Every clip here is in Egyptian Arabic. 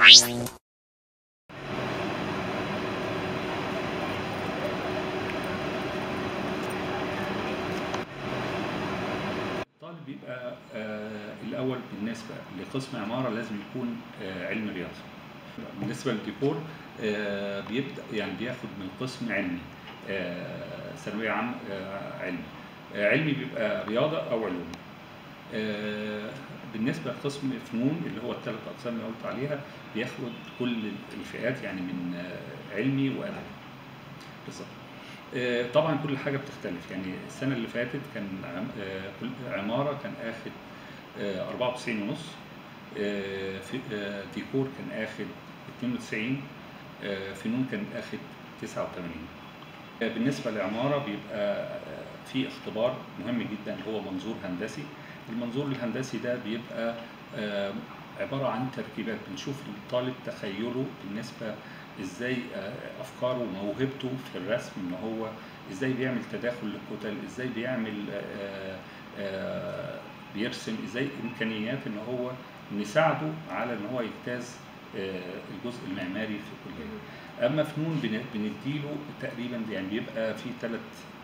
الطالب بيبقى آه، الأول بالنسبة لقسم عمارة لازم يكون آه، علم رياضة بالنسبة للديكور آه، بيبدأ يعني بياخد من قسم علمي آه، ثانوية عام آه، علمي آه، علمي بيبقى رياضة أو علوم آه، بالنسبة لقسم فنون اللي هو الثلاث أقسام اللي قلت عليها بياخد كل الفئات يعني من آه، علمي وأدبي بالظبط آه، طبعا كل حاجة بتختلف يعني السنة اللي فاتت كان عم- آه، كل- عمارة كان آخد آه، 94 ونص آه، في آه، ديكور كان آخد 92 آه، فنون كان آخد 89 آه، بالنسبة لعمارة بيبقى آه، في اختبار مهم جدا اللي هو منظور هندسي المنظور الهندسي ده بيبقى آه، عبارة عن تركيبات بنشوف الطالب تخيله بالنسبة ازاي آه، افكاره وموهبته في الرسم ان هو ازاي بيعمل تداخل للكتل ازاي بيعمل آه، آه، بيرسم ازاي امكانيات ان هو نساعده على ان هو يجتاز آه، الجزء المعماري في الكليه اما فنون بن- بنديله تقريبا يعني بيبقى في ثلاث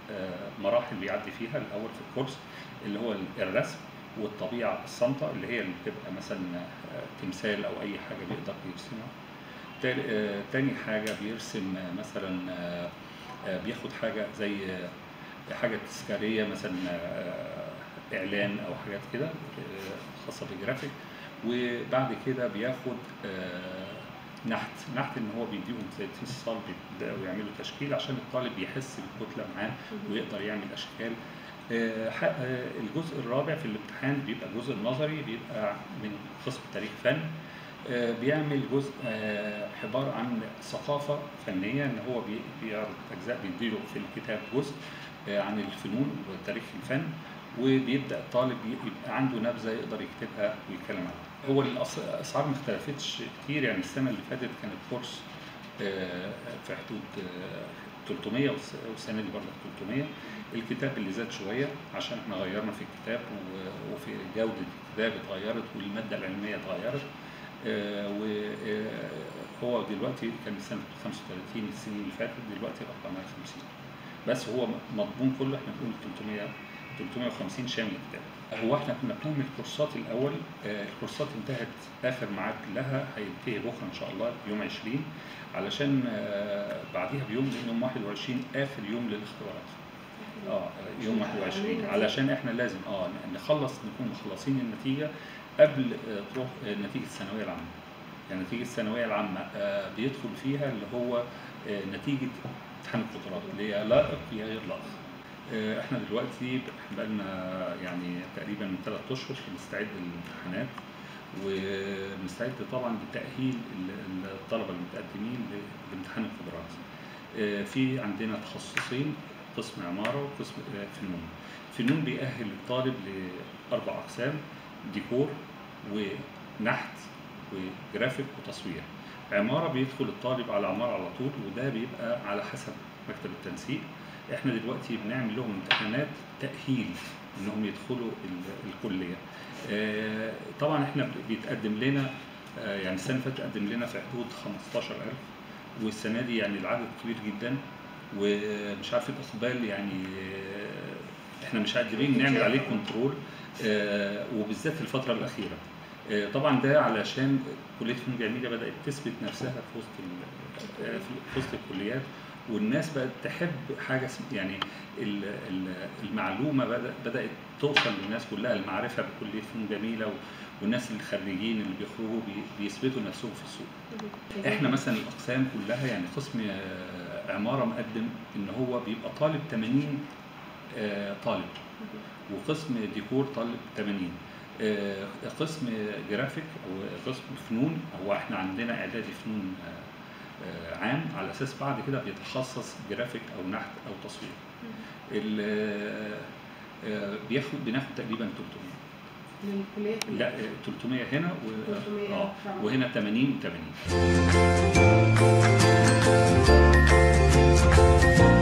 مراحل بيعدي فيها الاول في الكورس اللي هو الرسم والطبيعه الصامته اللي هي اللي بتبقى مثلا آه، تمثال او اي حاجه بيقدر يرسمها تاني آه، تاني حاجة بيرسم آه، مثلا آه، آه، بياخد حاجة زي آه، حاجة تذكارية مثلا آه، إعلان أو حاجات كده آه، خاصة بالجرافيك وبعد كده بياخد آه، نحت نحت إن هو بيديهم زي اتصال بيبدأوا يعملوا تشكيل عشان الطالب يحس بالكتلة معاه ويقدر يعمل أشكال آه، ح- آه، الجزء الرابع في الامتحان بيبقى الجزء النظري بيبقى من قسم تاريخ فن آه، بيعمل جزء آه، عبارة عن ثقافة فنية إن هو بي- بيعرض أجزاء بيديله في الكتاب جزء آه، عن الفنون وتاريخ الفن وبيبدأ الطالب ي- يبقى عنده نبذة يقدر يكتبها ويتكلم عنها. هو الأس- الأسعار ما اختلفتش كتير يعني السنة اللي فاتت كان الكورس آه، في حدود آه، 300 والس- والسنة دي برضه 300 الكتاب اللي زاد شوية عشان احنا غيرنا في الكتاب و- وفي جودة الكتاب اتغيرت والمادة العلمية اتغيرت وهو دلوقتي كان سنة 35 السنين اللي فاتت دلوقتي 450 بس هو مضمون كله احنا بنقول 300 350 شامل الكتاب هو احنا كنا بنعمل كورسات الاول آه، الكورسات انتهت اخر ميعاد لها هينتهي بكره ان شاء الله يوم 20 علشان آه، بعديها بيوم لان يوم 21 اخر يوم للاختبارات اه يوم 21 علشان احنا لازم اه نخلص نكون مخلصين النتيجه قبل آه، تروح آه، نتيجه الثانويه العامه يعني نتيجه الثانويه العامه آه، بيدخل فيها اللي هو آه، نتيجه امتحان القدرات اللي هي لائق يا غير لائق آه، احنا دلوقتي بقى لنا يعني تقريبا من ثلاث اشهر بنستعد للامتحانات وبنستعد طبعا لتاهيل ال- الطلبه المتقدمين لامتحان القدرات آه، في عندنا تخصصين قسم عمارة وقسم آه، فنون فنون بيأهل الطالب لأربع أقسام ديكور ونحت وجرافيك وتصوير عمارة بيدخل الطالب على عمارة على طول وده بيبقى على حسب مكتب التنسيق احنا دلوقتي بنعمل لهم امتحانات تأهيل انهم يدخلوا ال- الكلية آه، طبعا احنا بيتقدم لنا آه، يعني السنة اللي فاتت قدم لنا في حدود 15000 والسنة دي يعني العدد كبير جدا ومش عارف الاقبال يعني آه، احنا مش قادرين نعمل عليه كنترول آه، وبالذات في الفتره الاخيره آه، طبعا ده علشان كليه فنون جميله بدات تثبت نفسها في وسط ال- آه، في وسط الكليات والناس بقت تحب حاجه اسم- يعني ال- ال- المعلومه بدأ- بدات توصل للناس كلها المعرفه بكليه فنون جميله و- والناس الخريجين اللي بيخرجوا بي- بيثبتوا نفسهم في السوق احنا مثلا الاقسام كلها يعني قسم آه، عماره مقدم ان هو بيبقى طالب 80 آه، طالب وقسم ديكور طالب 80 آه، قسم جرافيك او قسم فنون هو احنا عندنا اعدادي فنون آه، آه، عام على اساس بعد كده بيتخصص جرافيك او نحت او تصوير ال- آه، آه، بياخد بناخد تقريبا 300 للكلية كلها لا آه، 300 هنا و 300 اه فعلا. وهنا 80 و80